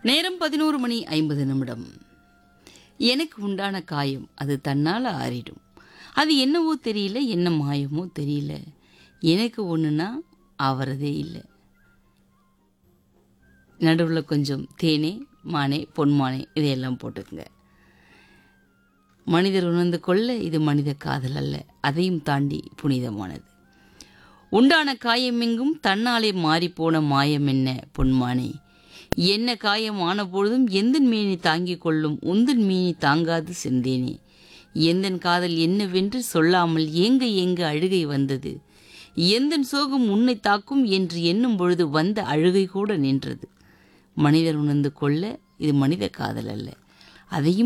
நேரம் பதினோரு மணி ஐம்பது நிமிடம் எனக்கு உண்டான காயம் அது தன்னால் ஆறிடும் அது என்னவோ தெரியல என்ன மாயமோ தெரியல எனக்கு ஒன்றுனா அவரதே இல்லை நடுவில் கொஞ்சம் தேனே மானே பொன்மானே இதையெல்லாம் போட்டுக்குங்க மனிதர் உணர்ந்து கொள்ள இது மனித காதல் அல்ல அதையும் தாண்டி புனிதமானது உண்டான காயமெங்கும் தன்னாலே மாறிப்போன மாயம் என்ன பொன்மானே என்ன காயம் ஆன பொழுதும் எந்தன் மீனி தாங்கிக் கொள்ளும் உந்தன் மீனி தாங்காது சென்றேனே எந்தன் காதல் என்னவென்று சொல்லாமல் ஏங்க ஏங்க அழுகை வந்தது எந்தன் சோகம் உன்னை தாக்கும் என்று எண்ணும் பொழுது வந்த அழுகை கூட நின்றது மனிதர் உணர்ந்து கொள்ள இது மனித காதல் அல்ல அதையும்